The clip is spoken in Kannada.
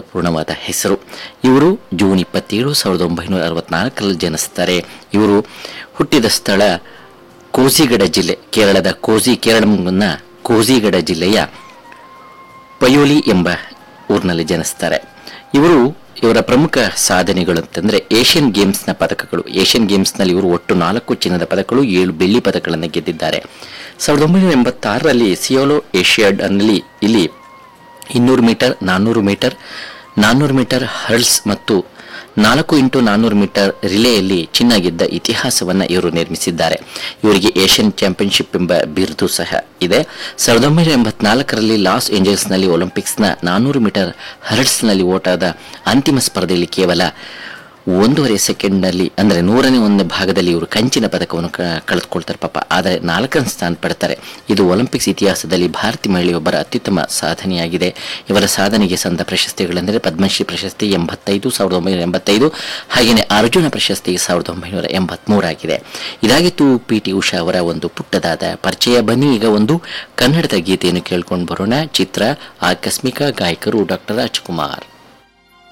ಪೂರ್ಣವಾದ ಹೆಸರು ಇವರು ಜೂನ್ ಇಪ್ಪತ್ತೇಳು ಸಾವಿರದ ಒಂಬೈನೂರ ಅರವತ್ನಾಲ್ಕರಲ್ಲಿ ಜನಿಸ್ತಾರೆ ಇವರು ಹುಟ್ಟಿದ ಸ್ಥಳ ಕೋಸಿಗಡ ಜಿಲ್ಲೆ ಕೇರಳದ ಕೋಸಿ ಕೇರಳಂನ ಕೋಸಿಗಡ ಜಿಲ್ಲೆಯ ಪಯೋಲಿ ಎಂಬ ಊರಿನಲ್ಲಿ ಜನಿಸ್ತಾರೆ ಇವರು ಇವರ ಪ್ರಮುಖ ಸಾಧನೆಗಳು ಅಂತಂದ್ರೆ ಏಷ್ಯನ್ ಗೇಮ್ಸ್ನ ಪದಕಗಳು ಏಷ್ಯನ್ ಗೇಮ್ಸ್ನಲ್ಲಿ ಇವರು ಒಟ್ಟು ನಾಲ್ಕು ಚಿನ್ನದ ಪದಕಗಳು ಏಳು ಬೆಳ್ಳಿ ಪದಕಗಳನ್ನು ಗೆದ್ದಿದ್ದಾರೆ ಸಾವಿರದ ಒಂಬೈನೂರ ಎಂಬತ್ತಾರರಲ್ಲಿ ಸಿಯೋಲೋ ಏಷ್ಯಾಡ್ ಅನ್ನಲ್ಲಿ ಇಲ್ಲಿ ಇನ್ನೂರು ಮೀಟರ್ ನಾನ್ನೂರು ಮೀಟರ್ ನಾನ್ನೂರು ಮೀಟರ್ ಹರ್ಲ್ಸ್ ಮತ್ತು ನಾಲ್ಕು ಇಂಟು ನಾನ್ನೂರು ಮೀಟರ್ ರಿಲೆಯಲ್ಲಿ ಚಿನ್ನ ಗೆದ್ದ ಇತಿಹಾಸವನ್ನು ಇವರು ನಿರ್ಮಿಸಿದ್ದಾರೆ ಇವರಿಗೆ ಏಷ್ಯನ್ ಚಾಂಪಿಯನ್ಶಿಪ್ ಎಂಬ ಬಿರುದು ಸಹ ಇದೆ ಸಾವಿರದ ಒಂಬೈನೂರ ಎಂಬತ್ನಾಲ್ಕರಲ್ಲಿ ಲಾಸ್ ಏಂಜಲ್ಸ್ನಲ್ಲಿ ಒಲಿಂಪಿಕ್ಸ್ನ ನಾನ್ನೂರು ಮೀಟರ್ ಹರ್ಲ್ಸ್ನಲ್ಲಿ ಓಟದ ಅಂತಿಮ ಸ್ಪರ್ಧೆಯಲ್ಲಿ ಕೇವಲ ಒಂದೂವರೆ ಸೆಕೆಂಡ್ನಲ್ಲಿ ಅಂದರೆ ನೂರನೇ ಒಂದು ಭಾಗದಲ್ಲಿ ಇವರು ಕಂಚಿನ ಪದಕವನ್ನು ಕ- ಕಳೆದುಕೊಳ್ತಾರೆ ಪಾಪ ಆದರೆ ನಾಲ್ಕನೇ ಸ್ಥಾನ ಪಡ್ತಾರೆ ಇದು ಒಲಿಂಪಿಕ್ಸ್ ಇತಿಹಾಸದಲ್ಲಿ ಭಾರತೀಯ ಮಹಿಳೆಯೊಬ್ಬರ ಅತ್ಯುತ್ತಮ ಸಾಧನೆಯಾಗಿದೆ ಇವರ ಸಾಧನೆಗೆ ಸಂದ ಪ್ರಶಸ್ತಿಗಳೆಂದರೆ ಪದ್ಮಶ್ರೀ ಪ್ರಶಸ್ತಿ ಎಂಬತ್ತೈದು ಸಾವಿರದ ಒಂಬೈನೂರ ಎಂಬತ್ತೈದು ಹಾಗೆಯೇ ಅರ್ಜುನ ಪ್ರಶಸ್ತಿ ಸಾವಿರದ ಒಂಬೈನೂರ ಎಂಬತ್ಮೂರಾಗಿದೆ ಇದಾಗಿತ್ತು ಪಿ ಟಿ ಉಷಾ ಅವರ ಒಂದು ಪುಟ್ಟದಾದ ಪರಿಚಯ ಬನ್ನಿ ಈಗ ಒಂದು ಕನ್ನಡದ ಗೀತೆಯನ್ನು ಕೇಳ್ಕೊಂಡು ಬರೋಣ ಚಿತ್ರ ಆಕಸ್ಮಿಕ ಗಾಯಕರು ಡಾಕ್ಟರ್ ರಾಜ್ಕುಮಾರ್